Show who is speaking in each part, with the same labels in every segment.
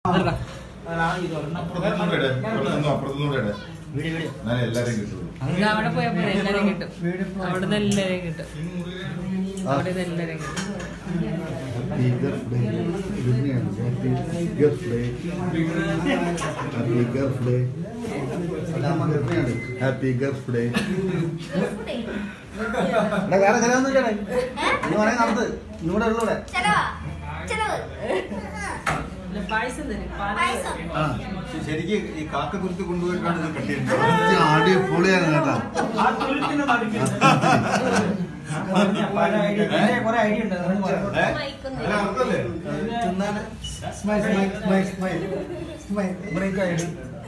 Speaker 1: അപ്പുറത്തുനിന്നൂടെ ഇട്. അപ്പുറത്തുനിന്നും അപ്പുറത്തുനിന്നൂടെ ഇട്. എന്നാലേ എല്ലാരെയും കിട്ടുള്ളൂ
Speaker 2: ഇത് അവിടെ പോയാൽ പോലെ എല്ലാരെയും കിട്ടും അവിടുന്ന് എല്ലാരെയും കിട്ടും അവിടെ നിന്ന് എല്ലാരെയും കിട്ടും
Speaker 3: Happy birthday. ഇങ്ങനെയാണ്. Happy birthday. Happy birthday. Happy birthday വേറെ ചിലവൊന്നുമില്ലേ നീ വേണേ നടത്ത് ഇവിടെ ഉള്ളൂടെ
Speaker 4: ചെലവാ ചെലവ്
Speaker 2: പായസം തരും
Speaker 4: പായസം
Speaker 3: ആ
Speaker 1: ശരിക്ക് ഈ കാക്ക തുരുത്തി കൊണ്ടുപോയിട്ടാണ് ഇത് കട്ടിയത്
Speaker 3: ആടി പൊളിയാണ് കേട്ടാ
Speaker 5: ആ തുരുത്തിന് നടുക്ക് പല ഐഡിയ കുറെ ഐഡിയ ഉണ്ട് അതൊന്നും പറയാം.
Speaker 1: ഏ? അല്ല, അർത്ഥല്ലേ?
Speaker 5: Smile smile smile smile smile break ആയിട്ട്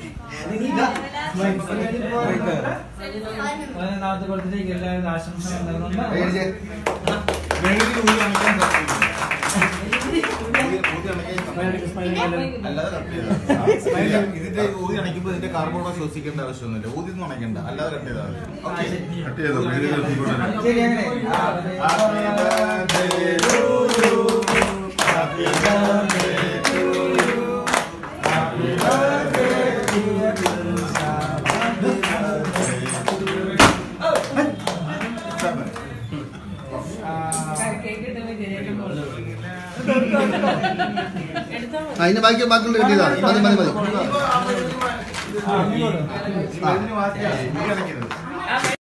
Speaker 5: പതിനൊന്നാമത്തെ കൊല്ലത്തേക്ക് എല്ലാവരും ആശംസകൾ നേർന്നുകൊണ്ട്
Speaker 3: എഴുതിയേ.
Speaker 1: വെളിയിൽ ഊതി അണയ്ക്കാൻ പറ്റില്ല. ഊതി- ഊതി അണയ്ക്കാൻ അല്ലാതെ കട്ട് ചെയ്താ മതി. ഇതിന്റെ ഊതി അണയ്ക്കുമ്പോ ഇതിന്റെ കാർബോണോ ശ്വസിക്കേണ്ട ആവശ്യമൊന്നുമില്ല ഊതി ഒന്നും അണയ്ക്കണ്ട അല്ലാതെ കട്ട് ചെയ്താൽ മതി ഓക്കേ.
Speaker 3: കട്ട് ചെയ്തോ മെഴുകുതിരി കത്തിക്കോട്ടെ.
Speaker 5: ശരി അങ്ങനെ
Speaker 1: Happy birthday to you. Happy birthday to you. Happy birthday to you. Happy
Speaker 2: cake കിട്ടുമ്പോൾ ശരിയായിട്ട് പോകും എടുത്താൽ മതി
Speaker 3: അതിന് ബാക്കി ബാക്കിയുള്ള കിട്ടിയതാ മതി മതി മതി
Speaker 1: birthday. ഇതിന് വാസിയാണ്. ഇത് അടയ്ക്കരുത്.
Speaker 2: ആ